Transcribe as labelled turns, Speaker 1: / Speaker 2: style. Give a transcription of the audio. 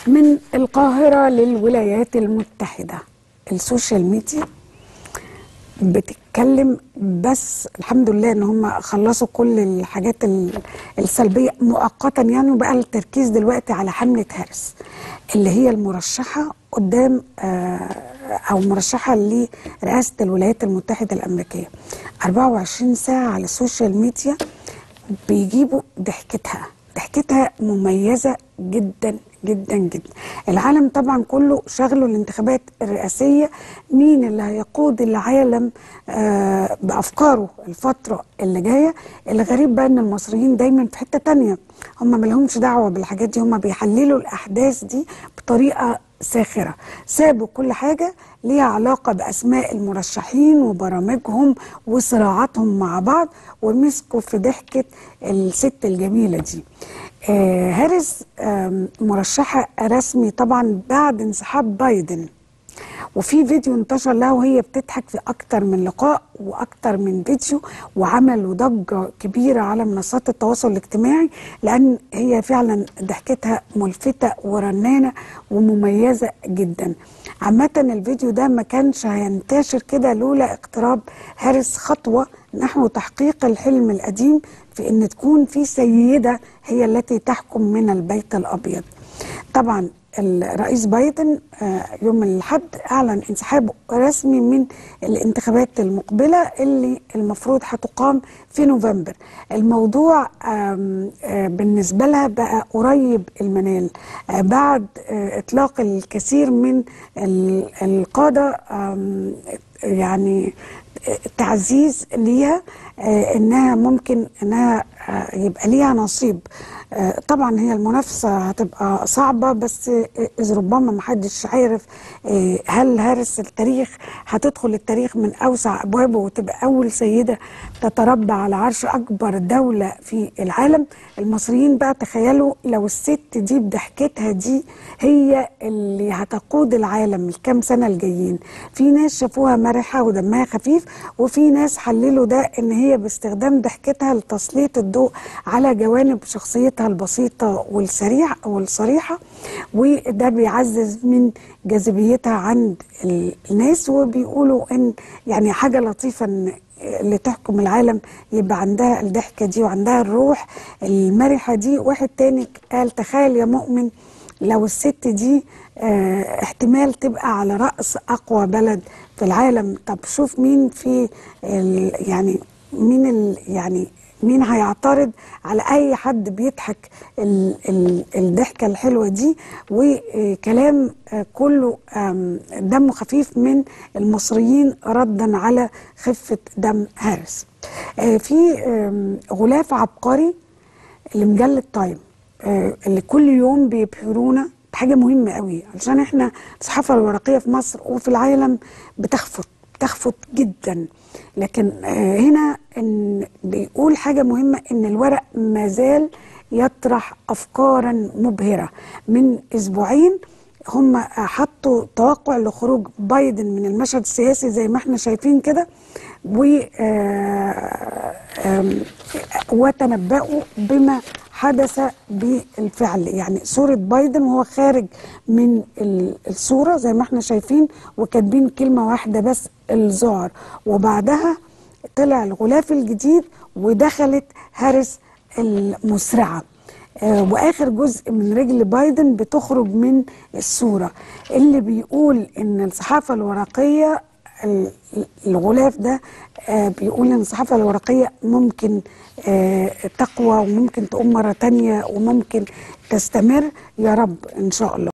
Speaker 1: من القاهرة للولايات المتحدة السوشيال ميديا بتتكلم بس الحمد لله ان هم خلصوا كل الحاجات ال- السلبيه مؤقتا يعني وبقى التركيز دلوقتي على حمله هارس اللي هي المرشحه قدام آه، او مرشحه لرئاسه الولايات المتحده الامريكيه 24 ساعه على السوشيال ميديا بيجيبوا ضحكتها ضحكتها مميزه جدا جدا جدا العالم طبعا كله شغله الانتخابات الرئاسيه مين اللي هيقود العالم آه بافكاره الفتره اللي جايه الغريب بقى ان المصريين دايما في حته تانية هم ملهمش دعوه بالحاجات دي هم بيحللوا الاحداث دي بطريقه ساخره سابوا كل حاجه ليها علاقه باسماء المرشحين وبرامجهم وصراعاتهم مع بعض ومسكوا في ضحكه الست الجميله دي آه هاريس آم، مرشحه رسمي طبعا بعد انسحاب بايدن وفي فيديو انتشر لها وهي بتضحك في اكتر من لقاء واكتر من فيديو وعملوا ضجه كبيره على منصات التواصل الاجتماعي لان هي فعلا ضحكتها ملفته ورنانه ومميزه جدا عامه الفيديو ده ما كانش هينتشر كده لولا اقتراب هارس خطوه نحو تحقيق الحلم القديم في ان تكون في سيده هي التي تحكم من البيت الابيض طبعا الرئيس بايدن آه، يوم الاحد اعلن انسحابه رسمي من الانتخابات المقبله اللي المفروض هتقام في نوفمبر الموضوع آم، آه، بالنسبه لها بقى قريب المنال آه، بعد آه، اطلاق الكثير من ال- القاده آم، يعني تعزيز ليها آه، انها ممكن انها آه، يبقى ليها نصيب آه، طبعا هي المنافسه هتبقى صعبه بس آه، اذ ربما ما حدش عارف آه، هل هارس التاريخ هتدخل التاريخ من اوسع ابوابه وتبقى اول سيده تتربع على عرش اكبر دوله في العالم المصريين بقى تخيلوا لو الست دي بضحكتها دي هي اللي هتقود العالم الكام سنه الجايين في ناس شافوها مرحه ودمها خفيف وفي ناس حللوا ده ان هي باستخدام ضحكتها لتسليط الضوء على جوانب شخصيتها البسيطه والسريعه والصريحه وده بيعزز من جاذبيتها عند ال- الناس وبيقولوا ان يعني حاجه لطيفه ان اللي تحكم العالم يبقى عندها الضحكه دي وعندها الروح المرحه دي واحد تاني قال تخيل يا مؤمن لو الست دي آه، احتمال تبقى على رأس أقوى بلد في العالم طب شوف مين في ال يعني مين ال يعني مين هيعترض على أي حد بيضحك ال ال الضحكة الحلوة دي وكلام آه، كله آم، دمه خفيف من المصريين ردا على خفة دم هارس آه، في آم، غلاف عبقري لمجلة تايم آه، اللي كل يوم بيبهرونا بحاجة مهمة قوي علشان احنا الصحافة الورقية في مصر وفي العالم بتخفت بتخفت جدا لكن آه، هنا ان بيقول حاجة مهمة ان الورق ما زال يطرح افكارا مبهرة من اسبوعين هم حطوا توقع لخروج بايدن من المشهد السياسي زي ما احنا شايفين كده و آه، آم، وتنبأوا بما حدث بالفعل يعني صورة بايدن وهو خارج من ال- الصورة زي ما احنا شايفين وكاتبين كلمة واحدة بس الذعر وبعدها طلع الغلاف الجديد ودخلت هارس المسرعة آه، واخر جزء من رجل بايدن بتخرج من الصوره اللي بيقول ان الصحافه الورقيه ال- الغلاف ده آه، بيقول ان الصحافه الورقيه ممكن آه، تقوى وممكن تقوم مره تانية وممكن تستمر يا رب ان شاء الله